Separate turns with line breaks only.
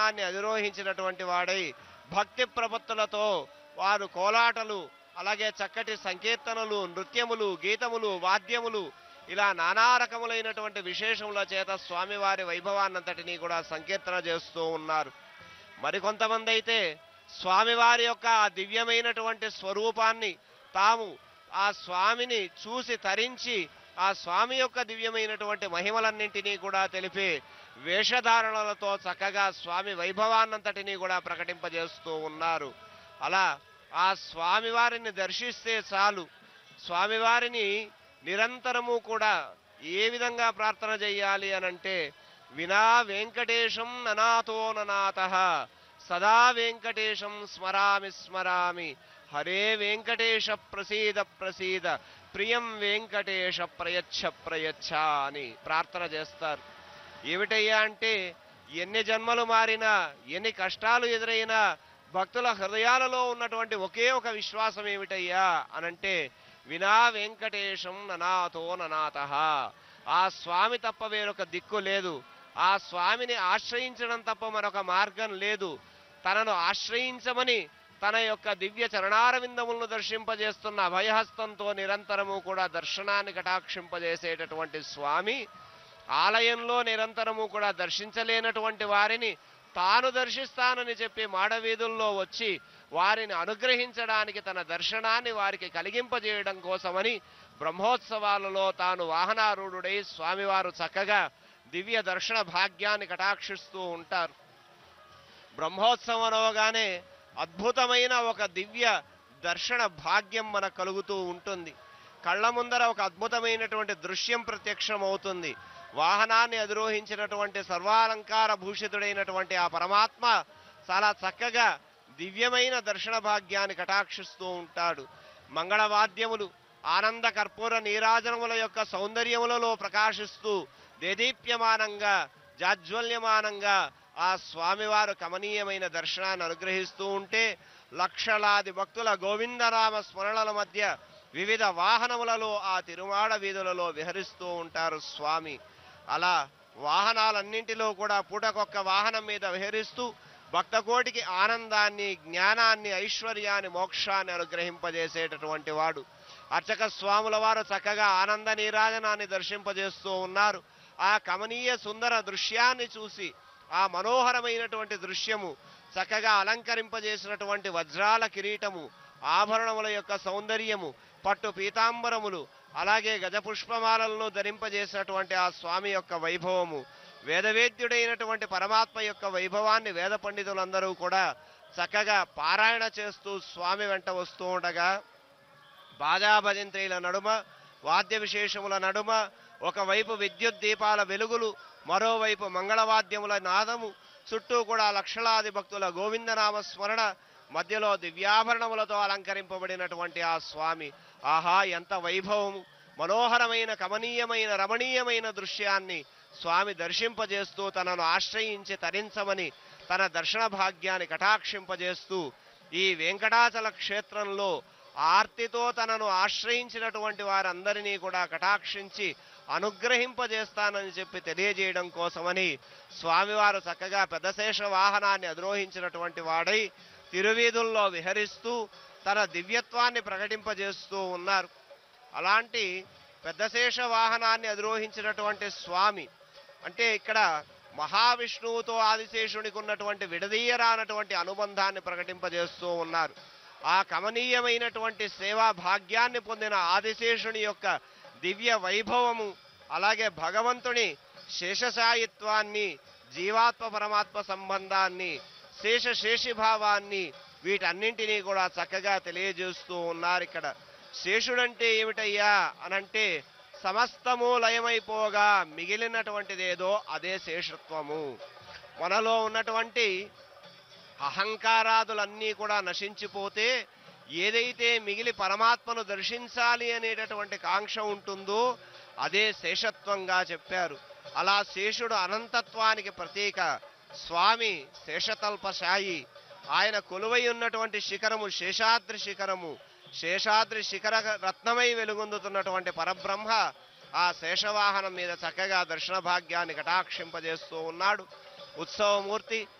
వాహనాన్ని అధిరోహించినటువంటి వాడై భక్తి ప్రపత్తులతో వారు కోలాటలు అలాగే చక్కటి సంకీర్తనలు నృత్యములు గీతములు వాద్యములు ఇలా నానా రకములైనటువంటి విశేషముల చేత స్వామివారి వైభవాన్నంతటినీ కూడా సంకీర్తన చేస్తూ ఉన్నారు మరికొంతమంది అయితే స్వామివారి యొక్క ఆ దివ్యమైనటువంటి స్వరూపాన్ని తాము ఆ స్వామిని చూసి తరించి ఆ స్వామి యొక్క దివ్యమైనటువంటి మహిమలన్నింటినీ కూడా తెలిపే వేషధారణలతో చక్కగా స్వామి వైభవాన్నంతటినీ కూడా ప్రకటింపజేస్తూ ఉన్నారు అలా ఆ స్వామివారిని దర్శిస్తే చాలు స్వామివారిని నిరంతరము కూడా ఏ విధంగా ప్రార్థన చెయ్యాలి అనంటే వినా వెంకటేశం ననాతో ననాథ సదా వెంకటేశం స్మరామి స్మరామి హరే వెంకటేశ ప్రసీద ప్రసీద ప్రియం వెంకటేశ ప్రయచ్ఛ ప్రయచ్ఛ అని ప్రార్థన చేస్తారు ఏమిటయ్యా అంటే ఎన్ని జన్మలు మారినా ఎన్ని కష్టాలు ఎదురైనా భక్తుల హృదయాలలో ఉన్నటువంటి ఒకే ఒక విశ్వాసం ఏమిటయ్యా అనంటే వినా వెంకటేశం ననాథో ననాథ ఆ స్వామి తప్ప వేరొక దిక్కు లేదు ఆ స్వామిని ఆశ్రయించడం తప్ప మరొక మార్గం లేదు తనను ఆశ్రయించమని తన యొక్క దివ్య చరణారవిందములను దర్శింపజేస్తున్న అభయహస్తంతో నిరంతరము కూడా దర్శనాన్ని కటాక్షింపజేసేటటువంటి స్వామి ఆలయంలో నిరంతరము కూడా దర్శించలేనటువంటి వారిని తాను దర్శిస్తానని చెప్పి మాడవీధుల్లో వచ్చి వారిని అనుగ్రహించడానికి తన దర్శనాన్ని వారికి కలిగింపజేయడం కోసమని బ్రహ్మోత్సవాలలో తాను వాహనారూఢుడై స్వామివారు చక్కగా దివ్య దర్శన భాగ్యాన్ని కటాక్షిస్తూ ఉంటారు బ్రహ్మోత్సవం అనగానే అద్భుతమైన ఒక దివ్య దర్శన భాగ్యం మనకు కలుగుతూ ఉంటుంది కళ్ళ ముందర ఒక అద్భుతమైనటువంటి దృశ్యం ప్రత్యక్షమవుతుంది వాహనాన్ని అధిరోహించినటువంటి సర్వాలంకార భూషితుడైనటువంటి ఆ పరమాత్మ చాలా చక్కగా దివ్యమైన దర్శన భాగ్యాన్ని కటాక్షిస్తూ ఉంటాడు మంగళవాద్యములు ఆనంద కర్పూర నీరాజనముల యొక్క సౌందర్యములలో ప్రకాశిస్తూ దేదీప్యమానంగా జాజ్వల్యమానంగా ఆ స్వామివారు కమనీయమైన దర్శనాన్ని అనుగ్రహిస్తూ ఉంటే లక్షలాది భక్తుల గోవిందనామ స్మరణల మధ్య వివిధ వాహనములలో ఆ తిరుమాడ వీధులలో విహరిస్తూ ఉంటారు స్వామి అలా వాహనాలన్నింటిలో కూడా పూటకొక్క వాహనం మీద విహరిస్తూ భక్తకోటికి ఆనందాన్ని జ్ఞానాన్ని ఐశ్వర్యాన్ని మోక్షాన్ని అనుగ్రహింపజేసేటటువంటి వాడు అర్చక స్వాముల వారు చక్కగా ఆనంద నీరాజనాన్ని దర్శింపజేస్తూ ఉన్నారు ఆ కమనీయ సుందర దృశ్యాన్ని చూసి ఆ మనోహరమైనటువంటి దృశ్యము చక్కగా అలంకరింపజేసినటువంటి వజ్రాల కిరీటము ఆభరణముల యొక్క సౌందర్యము పట్టు పీతాంబరములు అలాగే గజపుష్పమాలలను ధరింపజేసినటువంటి ఆ స్వామి యొక్క వైభవము వేదవేద్యుడైనటువంటి పరమాత్మ యొక్క వైభవాన్ని వేద పండితులందరూ కూడా చక్కగా పారాయణ చేస్తూ స్వామి వెంట వస్తూ ఉండగా బాజాభజంత్రీల నడుమ వాద్య విశేషముల నడుమ ఒకవైపు విద్యుత్ దీపాల వెలుగులు మరోవైపు మంగళవాద్యముల నాదము చుట్టూ కూడా లక్షలాది భక్తుల గోవిందనామ స్మరణ మధ్యలో దివ్యాభరణములతో అలంకరింపబడినటువంటి ఆ స్వామి ఆహా ఎంత వైభవము మనోహరమైన కమనీయమైన రమణీయమైన దృశ్యాన్ని స్వామి దర్శింపజేస్తూ తనను ఆశ్రయించి తరించమని తన దర్శన భాగ్యాన్ని కటాక్షింపజేస్తూ ఈ వెంకటాచల క్షేత్రంలో ఆర్తితో తనను ఆశ్రయించినటువంటి వారందరినీ కూడా కటాక్షించి అనుగ్రహింపజేస్తానని చెప్పి తెలియజేయడం కోసమని స్వామివారు చక్కగా పెద్దశేష వాహనాన్ని అధిరోహించినటువంటి వాడై తిరువీధుల్లో విహరిస్తూ తన దివ్యత్వాన్ని ప్రకటింపజేస్తూ ఉన్నారు అలాంటి పెద్దశేష వాహనాన్ని అధిరోహించినటువంటి స్వామి అంటే ఇక్కడ మహావిష్ణువుతో ఆదిశేషునికి ఉన్నటువంటి విడదీయరానటువంటి అనుబంధాన్ని ప్రకటింపజేస్తూ ఉన్నారు ఆ కమనీయమైనటువంటి సేవా భాగ్యాన్ని పొందిన ఆదిశేషుని యొక్క దివ్య వైభవము అలాగే భగవంతుని శేషశాయిత్వాన్ని జీవాత్మ పరమాత్మ సంబంధాన్ని శేష శేషిభావాన్ని వీటన్నింటినీ కూడా చక్కగా తెలియజేస్తూ ఉన్నారు ఇక్కడ శేషుడంటే ఏమిటయ్యా అనంటే సమస్తము లయమైపోగా మిగిలినటువంటిదేదో అదే శేషత్వము మనలో ఉన్నటువంటి అహంకారాదులన్నీ కూడా నశించిపోతే ఏదైతే మిగిలి పరమాత్మను దర్శించాలి అనేటటువంటి కాంక్ష ఉంటుందో అదే శేషత్వంగా చెప్పారు అలా శేషుడు అనంతత్వానికి ప్రతీక స్వామి శేషతల్పశాయి ఆయన కొలువై ఉన్నటువంటి శిఖరము శేషాద్రి శిఖరము శేషాద్రి శిఖర రత్నమై వెలుగొందుతున్నటువంటి పరబ్రహ్మ ఆ శేషవాహనం మీద చక్కగా దర్శన భాగ్యాన్ని కటాక్షింపజేస్తూ ఉన్నాడు ఉత్సవమూర్తి